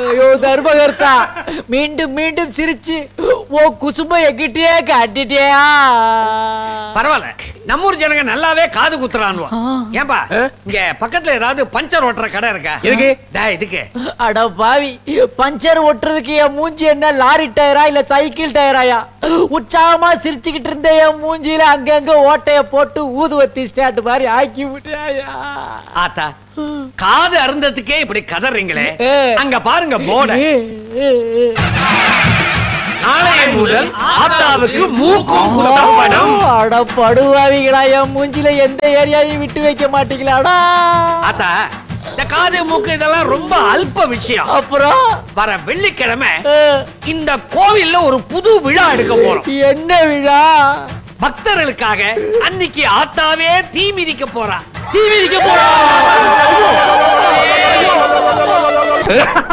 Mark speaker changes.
Speaker 1: ஐயோ தர்மகர்த்தா மீண்டும் மீண்டும் சிரிச்சு ஓ குசும்ப எங்கிட்டே காட்டிட்டியா
Speaker 2: பரவாயில்ல நம்ம ஊர் ஜனங்க நல்லாவே காது குத்துறான்வா
Speaker 1: ஆ.
Speaker 2: ஏன்பா
Speaker 3: ஆ?
Speaker 2: இங்க பக்கத்துல ஏதாவது பஞ்சர் ஓட்டுற கடை இருக்கா
Speaker 3: எதுக்கு?
Speaker 2: டேய், இதுக்கு
Speaker 1: அட பாவி பஞ்சர் ஒட்டுறதுக்கு என் மூஞ்சி என்ன லாரி டயரா இல்ல சைக்கிள் டயராயா உற்சாகமா சிரிச்சுக்கிட்டு இருந்த என் மூஞ்சில அங்கங்க ஓட்டைய போட்டு ஊதுவத்தி ஸ்டாண்ட் மாதிரி ஆக்கி விட்டாயா
Speaker 2: ஆத்தா காது அருந்ததுக்கே இப்படி கதறீங்களே
Speaker 1: ஏ.
Speaker 2: அங்க பாருங்க போர்ட நாளைய முதல் ஆத்தாவுக்கு மூக்கும் குத்தப்படும்
Speaker 1: அட படுவாவிகளா என் மூஞ்சில எந்த ஏரியாவையும் விட்டு வைக்க மாட்டீங்களாடா
Speaker 2: ஆத்தா இந்த காது மூக்கு இதெல்லாம் ரொம்ப அல்ப விஷயம்
Speaker 1: அப்புறம்
Speaker 2: வர வெள்ளிக்கிழமை
Speaker 1: அஹ்,
Speaker 2: இந்த கோவில்ல ஒரு புது விழா எடுக்க போறோம்
Speaker 1: என்ன விழா
Speaker 2: பக்தர்களுக்காக அன்னைக்கு ஆத்தாவே தீ மிதிக்க போறா
Speaker 1: தீ மிதிக்க போறோம்